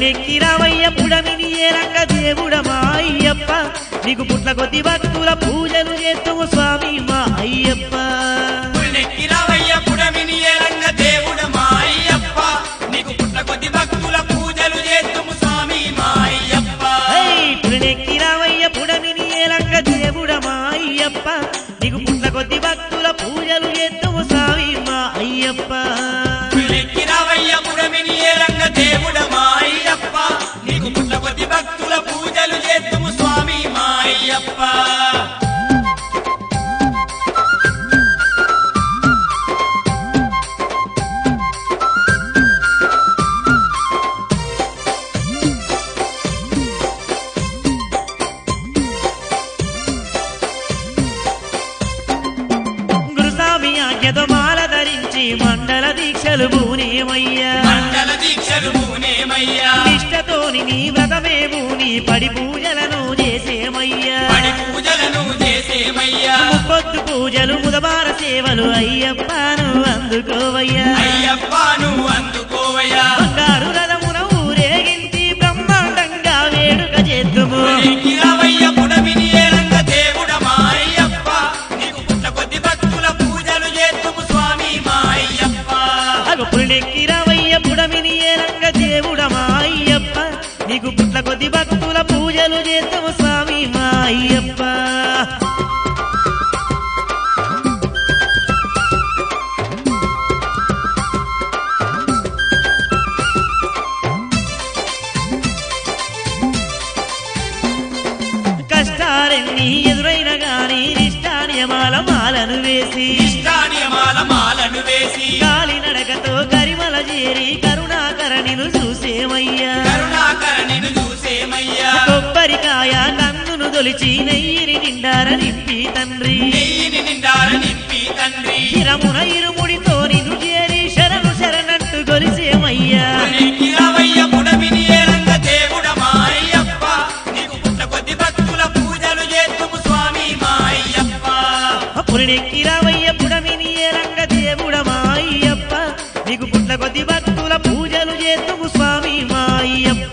పులినెక్కి రావయ్య పుడమిని ఏ రంగ దేవుడ మా అయ్యప్ప నీకు పుట్ల కొద్ది భక్తుల పూజలు చేస్తాము స్వామి మా అయ్యప్ప పులినెక్కి రావయ్య పుడమిని ఏ రంగ దేవుడ మా అయ్యప్ప నీకు పుట్ల కొద్ది భక్తుల పూజలు చేద్దుము స్వామి మా అయ్యప్ప హై, పులినెక్కి రావయ్య పుడమిని ఏ రంగ దేవుడ మా అయ్యప్ప నీకు పుట్ల కొద్ది భక్తుల పూజలు చేస్తాము స్వామి మా అయ్యప్ప పులినెక్కి రావయ్య పుడమిని ఏ రంగ దేవుడ మా అయ్యప్ప నీకు పుట్ల కొద్ది భక్తుల పూజలు చేద్దుము స్వామి మా అయ్యప్ప గురుస్వామి ఆజ్ఞతో మాల ధరించి మండల దీక్షలు భూనేమయ్యా మండల దీక్షలు పూనేమయ్యా నిష్టతోని నీ వ్రతమే భూని పడి పూజలను చేసేమయ్యా పడి పూజలను చేసేమయ్యా ముప్పొద్దు పూజలు ముదబార సేవలు అయ్యప్పను అందుకోవయ్యా అయ్యప్ప నువ్వు అందుకోవయ్యా బంగారు రథమున ఊరేగించి బ్రహ్మాండంగా వేడుక చేద్దుము పులినెక్కి రావయ్య పుడమిని ఏ రంగ దేవుడ మా అయ్యప్ప నీకు పుట్ల కొద్ది భక్తుల పూజలు చేద్దుము స్వామి మా అయ్యప్ప అగు పులినెక్కి రావయ్య పుడమిని ఏ రంగ దేవుడ మా అయ్యప్ప నీకు పుట్ల కొద్ది భక్తుల పూజలు చేద్దాము స్వామి మా అయ్యప్ప కష్టాలెన్ని ఎదురైన గాని నిష్టానియమాల మాలను వేసి ఇష్టానియమాల మాలను వేసి కాలి నడకతో కరిమల చేరి కరుణాకరణిను చూసేమయ్యా కరుణాకర నిన్ను చూసేమయ్యా కొబ్బరికాయ కన్నును దొలిచి నెయ్యిని నిండార నింపి తండ్రి నెయ్యిని నిండార నింపి తండ్రి ఇరమున ఇరుముడితో నిన్ను చేరి శరణు శరణట్టు గొలిసేమయ్యా పులినెక్కి రావయ్య పుడమిని ఏ రంగ దేవుడ మా అయ్యప్ప నీకు పుట్ల కొద్ది భక్తుల పూజలు చేద్దుము స్వామి మా అయ్యప్ప పులినెక్కి రావయ్య పుడమిని ఏ రంగ దేవుడ మా అయ్యప్ప నీకు పుట్ల కొద్ది భక్తుల పూజలు చేద్దుము స్వామి మా అయ్యప్ప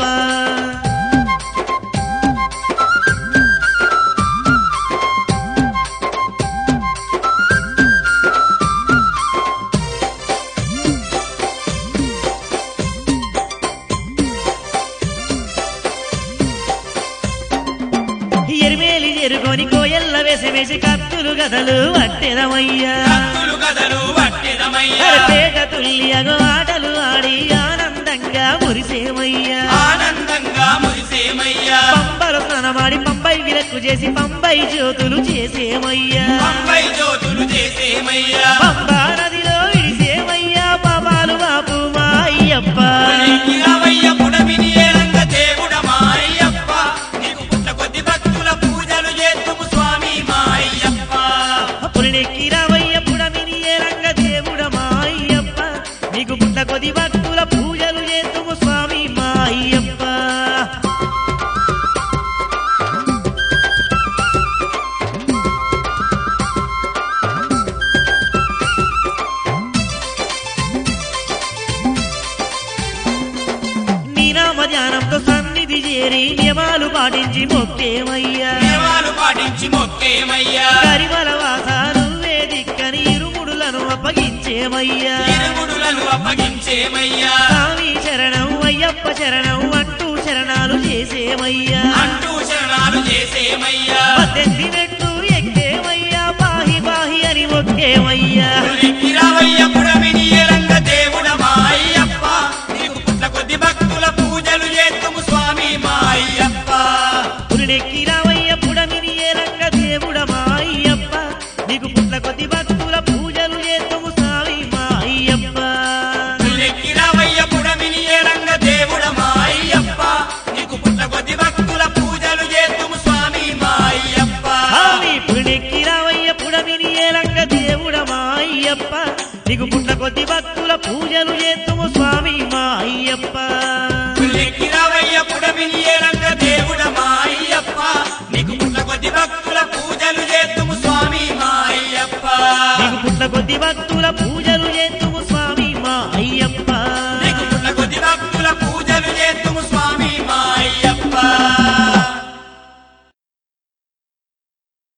ఎరిమేలి ఎరుకొని కోయల్ల వేసి వేసి కత్తులు గదలు అట్టెదమయ్యా కత్తులు కథలు పట్టిదమయ్యా పేట తుల్యగో ఆటలు ఆడి ఆనందంగా మురిసేమయ్యా ఆనందంగా మురిసేమయ్యా పంబలు స్నానమాడి పంబై విలక్కు చేసి పంబై జ్యోతులు చేసేమయ్యా పంపై జ్యోతులు చేసేమయ్యా పంబా నదిలో విడిసేమయ్యా పాపాలు బాపు మా అయ్యప్ప పులికి రావయ్య పుడమిని ఏ రంగ దేవుడ మా అయ్యప్ప నీకు పుట్ల కొద్ది భక్తుల పూజలు చేద్దుము స్వామి మా అయ్యప్ప పులినెక్కి రావయ్య పుడమిని ఏ రంగ దేవుడ మా అయ్యప్ప నీకు పుట్ల కొది భక్తుల పూజలు చేద్దుము స్వామి మా అయ్యప్ప నీ నామ ధ్యానంతో సన్నిధి చేరి నియమాలు పాటించి మొక్కేమయ్యా నియమాలు పాటించి మొక్కేమయ్యా కరిమల వాస నువ్వే దిక్కని ఇరుముడులను అప్పగించేమయ్యా ఇరుగుడులను అప్పగించేమయ్యా స్వామి శరణం అయ్యప్ప శరణం అంటూ శరణాలు చేసేమయ్యా అంటూ శరణాలు చేసేమయ్యా పద్దెనిమిది మెట్లు ఎక్కేమయ్యా పాహి పాహి అని మొక్కేమయ్యా పులికి రావయ్య పుడమిని ఏ రంగ దేవుడ మా అయ్యప్ప నీకు పుట్ల కొద్ది భక్తుల పూజలు చేద్దుము స్వామి మా అయ్యప్ప పులినెక్కి రావయ్య పుడమిని ఏ రంగ దేవుడ మా అయ్యప్ప నీకు పుట్ల కొద్ది భక్తుల పూజలు చేద్దాము స్వామి మా అయ్యప్ప పులికి రావయ్య పుడమిని ఏ రంగ దేవుడ మా అయ్యప్ప నీకు పుట్ల కొద్ది భక్తుల పూజలు చేద్దుము స్వామి మా అయ్యప్ప స్వామి పులినెక్కి రావయ్య పుడమిని ఏ రంగ దేవుడ మా అయ్యప్ప నీకు పుట్ల కొద్ది భక్తుల పూజలు చేద్దాము స్వామి మా అయ్యప్ప పులికి రావయ్య పుడమిని ఏ రంగ దేవుడ మా అయ్యప్ప నీకు పుట్ల కొద్ది భక్తుల పూజలు చేద్దుము స్వామి మా అయ్యప్ప నీకు పుట్ల కొద్ది భక్తుల పూజలు